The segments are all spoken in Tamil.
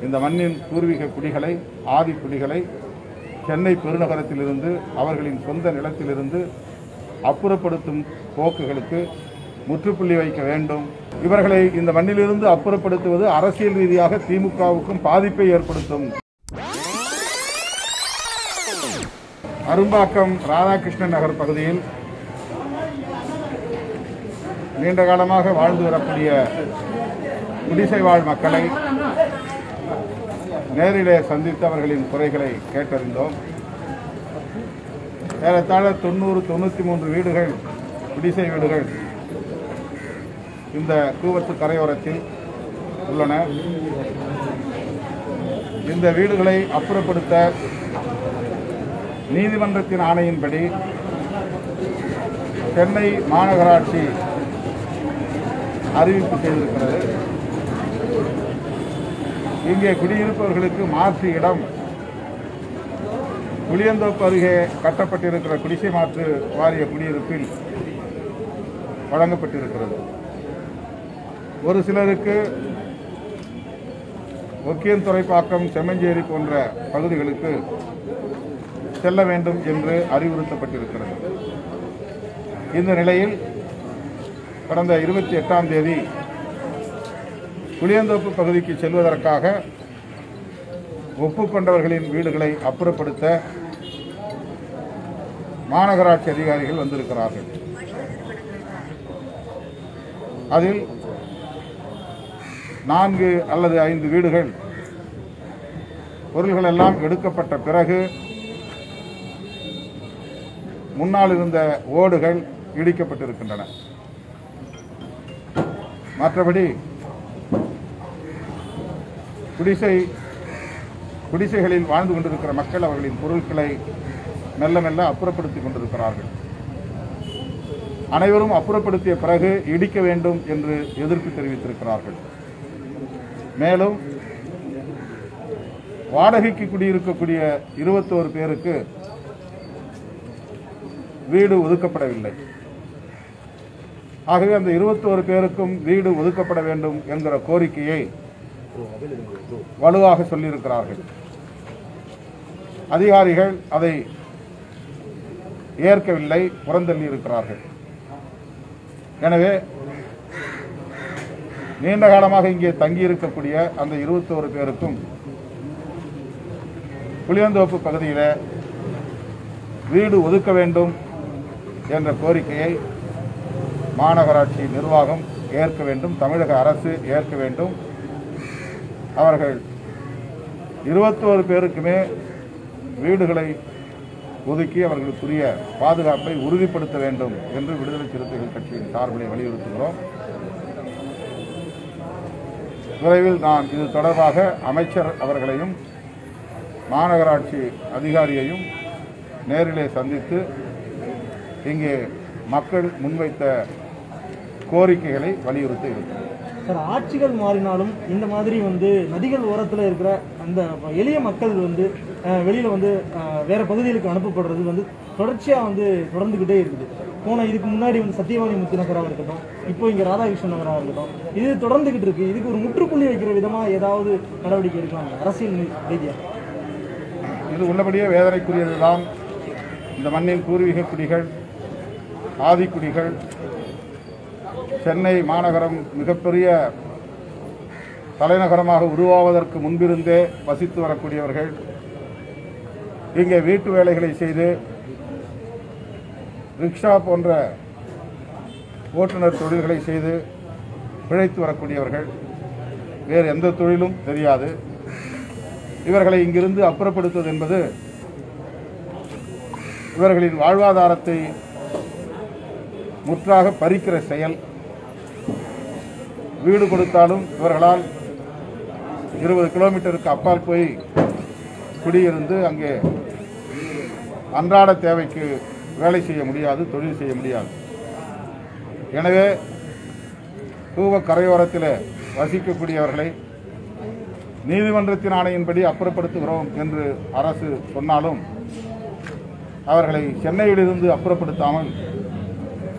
இந்த மண்ணின் பூர்வீக குடிகளை ஆதி குடிகளை சென்னை பெருநகரத்திலிருந்து அவர்களின் சொந்த நிலத்திலிருந்து அப்புறப்படுத்தும் போக்குகளுக்கு முற்றுப்புள்ளி வைக்க வேண்டும் இவர்களை இந்த மண்ணிலிருந்து அப்புறப்படுத்துவது அரசியல் ரீதியாக திமுகவுக்கும் பாதிப்பை ஏற்படுத்தும் அரும்பாக்கம் ராதாகிருஷ்ணன் நகர் பகுதியில் நீண்ட காலமாக வாழ்ந்து வரக்கூடிய குடிசை வாழ் மக்களை நேரிலே சந்தித்து அவர்களின் குறைகளை கேட்டறிந்தோம் ஏறத்தாழ தொண்ணூறு தொண்ணூற்றி மூன்று வீடுகள் குடிசை வீடுகள் இந்த கூவத்து கரையோரத்தில் உள்ளன இந்த வீடுகளை அப்புறப்படுத்த நீதிமன்றத்தின் ஆணையின்படி சென்னை மாநகராட்சி அறிவிப்பு செய்திருக்கிறது இங்கே குடியிருப்பவர்களுக்கு மாற்று இடம் புளியந்தோப்பு அருகே கட்டப்பட்டிருக்கிற குடிசை மாற்று வாரிய குடியிருப்பில் வழங்கப்பட்டிருக்கிறது ஒரு சிலருக்கு ஒக்கியந்துறைப்பாக்கம் செம்மஞ்சேரி போன்ற பகுதிகளுக்கு செல்ல வேண்டும் என்று அறிவுறுத்தப்பட்டிருக்கிறது இந்த நிலையில் கடந்த இருபத்தி எட்டாம் தேதி புளியந்தோப்பு பகுதிக்கு செல்வதற்காக ஒப்புக்கொண்டவர்களின் வீடுகளை அப்புறப்படுத்த மாநகராட்சி அதிகாரிகள் வந்திருக்கிறார்கள் அதில் நான்கு அல்லது ஐந்து வீடுகள் பொருள்கள் எல்லாம் எடுக்கப்பட்ட பிறகு முன்னால் இருந்த ஓடுகள் இடிக்கப்பட்டிருக்கின்றன மற்றபடி குடிசை குடிசைகளில் வாழ்ந்து கொண்டிருக்கிற மக்கள் அவர்களின் பொருட்களை மெல்ல மெல்ல அப்புறப்படுத்திக் கொண்டிருக்கிறார்கள் அனைவரும் அப்புறப்படுத்திய பிறகு இடிக்க வேண்டும் என்று எதிர்ப்பு தெரிவித்திருக்கிறார்கள் மேலும் வாடகைக்கு குடியிருக்கக்கூடிய இருபத்தோரு பேருக்கு வீடு ஒதுக்கப்படவில்லை ஆகவே அந்த இருபத்தோரு பேருக்கும் வீடு ஒதுக்கப்பட வேண்டும் என்கிற கோரிக்கையை வலுவாக சொல்லியிருக்கிறார்கள் அதிகாரிகள் அதை ஏற்கவில்லை புறந்தள்ளி இருக்கிறார்கள் எனவே நீண்ட காலமாக இங்கே தங்கியிருக்கக்கூடிய அந்த இருபத்தோரு பேருக்கும் புளியந்தோப்பு பகுதியில் வீடு ஒதுக்க வேண்டும் என்ற கோரிக்கையை மாநகராட்சி நிர்வாகம் ஏற்க வேண்டும் தமிழக அரசு ஏற்க வேண்டும் அவர்கள் இருபத்தோரு பேருக்குமே வீடுகளை ஒதுக்கி அவர்களுக்குரிய பாதுகாப்பை உறுதிப்படுத்த வேண்டும் என்று விடுதலை சிறுத்தைகள் கட்சியின் சார்பிலே வலியுறுத்துகிறோம் விரைவில் நான் இது தொடர்பாக அமைச்சர் அவர்களையும் மாநகராட்சி அதிகாரியையும் நேரிலே சந்தித்து இங்கே மக்கள் முன்வைத்த கோரிக்கைகளை வலியுறுத்த இருக்கிறோம் சார் ஆட்சிகள் மாறினாலும் இந்த மாதிரி வந்து நதிகள் ஓரத்தில் இருக்கிற அந்த எளிய மக்கள் வந்து அஹ், வெளியில வந்து அஹ், வேற பகுதிகளுக்கு அனுப்பப்படுறது வந்து தொடர்ச்சியா வந்து தொடர்ந்துகிட்டே இருக்குது போன இதுக்கு முன்னாடி வந்து சத்தியவாணி முத்து நகராக இருக்கட்டும் இப்போ இங்க ராதாகிருஷ்ணன் நகராக இருக்கட்டும் இது தொடர்ந்துகிட்டு இருக்கு இதுக்கு ஒரு முற்றுப்புள்ளி வைக்கிற விதமா ஏதாவது நடவடிக்கை எடுக்கலாம் அரசியல் ரீதியா இது உள்ளபடியே வேதனைக்குரியதுதான் இந்த மண்ணின் பூர்வீக குடிகள் ஆதிக்குடிகள் சென்னை மாநகரம் மிகப்பெரிய தலைநகரமாக உருவாவதற்கு முன்பிருந்தே வசித்து வரக்கூடியவர்கள் இங்கே வீட்டு வேலைகளை செய்து ரிக்ஷா போன்ற ஓட்டுநர் தொழில்களை செய்து பிழைத்து வரக்கூடியவர்கள் வேறு எந்த தொழிலும் தெரியாது இவர்களை இங்கிருந்து அப்புறப்படுத்துவது என்பது இவர்களின் வாழ்வாதாரத்தை முற்றாக பறிக்கிற செயல் வீடு கொடுத்தாலும் இவர்களால் இருபது கிலோமீட்டருக்கு அப்பால் போய் குடியிருந்து அங்கே அன்றாட தேவைக்கு வேலை செய்ய முடியாது தொழில் செய்ய முடியாது எனவே கூவ கரையோரத்தில் வசிக்கக்கூடியவர்களை நீதிமன்றத்தின் ஆணையின்படி அப்புறப்படுத்துகிறோம் என்று அரசு சொன்னாலும் அவர்களை சென்னையிலிருந்து அப்புறப்படுத்தாமல்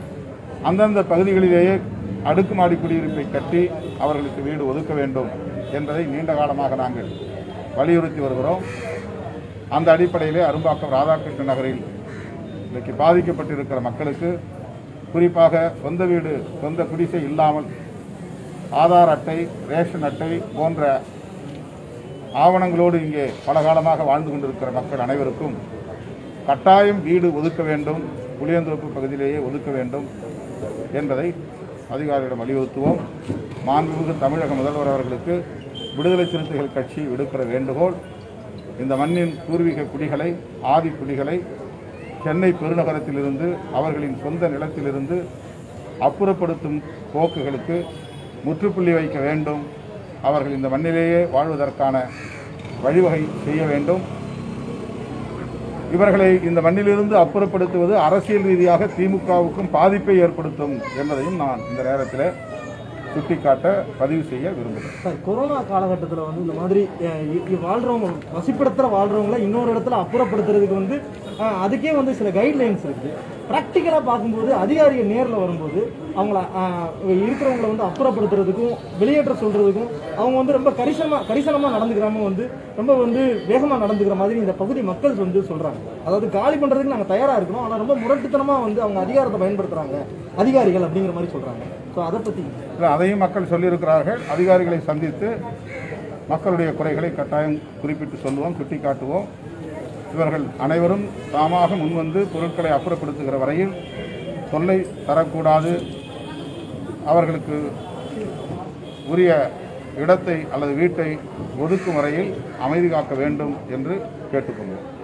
அந்தந்த பகுதிகளிலேயே அடுக்குமாடி குடியிருப்பை கட்டி அவர்களுக்கு வீடு ஒதுக்க வேண்டும் என்பதை நீண்ட காலமாக நாங்கள் வலியுறுத்தி வருகிறோம் அந்த அடிப்படையிலே அரும்பாக்கம் ராதாகிருஷ்ண நகரில் இன்றைக்கு பாதிக்கப்பட்டிருக்கிற மக்களுக்கு குறிப்பாக சொந்த வீடு சொந்த குடிசை இல்லாமல் ஆதார் அட்டை ரேஷன் அட்டை போன்ற ஆவணங்களோடு இங்கே பல காலமாக வாழ்ந்து கொண்டிருக்கிற மக்கள் அனைவருக்கும் கட்டாயம் வீடு ஒதுக்க வேண்டும் புளியந்தோப்பு பகுதியிலேயே ஒதுக்க வேண்டும் என்பதை அதிகாரிகளிடம் வலியுறுத்துவோம் மாண்புமிகு தமிழக முதல்வர் அவர்களுக்கு விடுதலை சிறுத்தைகள் கட்சி விடுக்கிற வேண்டுகோள் இந்த மண்ணின் பூர்வீக குடிகளை ஆதி குடிகளை சென்னை பெருநகரத்திலிருந்து அவர்களின் சொந்த நிலத்திலிருந்து அப்புறப்படுத்தும் போக்குகளுக்கு முற்றுப்புள்ளி வைக்க வேண்டும் அவர்கள் இந்த மண்ணிலேயே வாழ்வதற்கான வழிவகை செய்ய வேண்டும் இவர்களை இந்த மண்ணிலிருந்து அப்புறப்படுத்துவது அரசியல் ரீதியாக திமுகவுக்கும் பாதிப்பை ஏற்படுத்தும் என்பதையும் நான் இந்த நேரத்தில் சுட்டிக்காட்ட பதிவு செய்ய விரும்புகிறேன் சார் கொரோனா காலகட்டத்தில் வந்து இந்த மாதிரி அஹ், இ- இ- வாழ்றவங்க வசிப்பிடத்துல வாழ்றவங்கள இன்னொரு இடத்துல அப்புறப்படுத்துறதுக்கு வந்து அஹ், அதுக்கே வந்து சில கைட்லைன்ஸ் இருக்குது ப்ராக்டிக்கலாக பார்க்கும்போது அதிகாரிகள் நேரில் வரும்போது அவங்கள அஹ், இருக்கிறவங்கள வந்து அப்புறப்படுத்துறதுக்கும் வெளியேற்ற சொல்றதுக்கும் அவங்க வந்து ரொம்ப கரிசனமா கரிசனமாக நடந்துக்கிறாம வந்து ரொம்ப வந்து வேகமாக நடந்துக்கிற மாதிரி இந்த பகுதி மக்கள் வந்து சொல்றாங்க அதாவது காலி பண்றதுக்கு நாங்கள் தயாரா இருக்கிறோம் ஆனால் ரொம்ப முரட்டுத்தனமா வந்து அவங்க அதிகாரத்தை பயன்படுத்துறாங்க அதிகாரிகள் அப்படிங்கிற மாதிரி சொல்றாங்க ஸோ அதை பத்தி இல்லை, அதையும் மக்கள் சொல்லியிருக்கிறார்கள் அதிகாரிகளை சந்தித்து மக்களுடைய குறைகளை கட்டாயம் குறிப்பிட்டு சொல்லுவோம் சுட்டிக்காட்டுவோம் இவர்கள் அனைவரும் தாமாக முன்வந்து பொருட்களை அப்புறப்படுத்துகிற வரையில் தொல்லை தரக்கூடாது அவர்களுக்கு உரிய இடத்தை அல்லது வீட்டை ஒதுக்கும் வரையில் அமைதி காக்க வேண்டும் என்று கேட்டுக்கொள்வோம்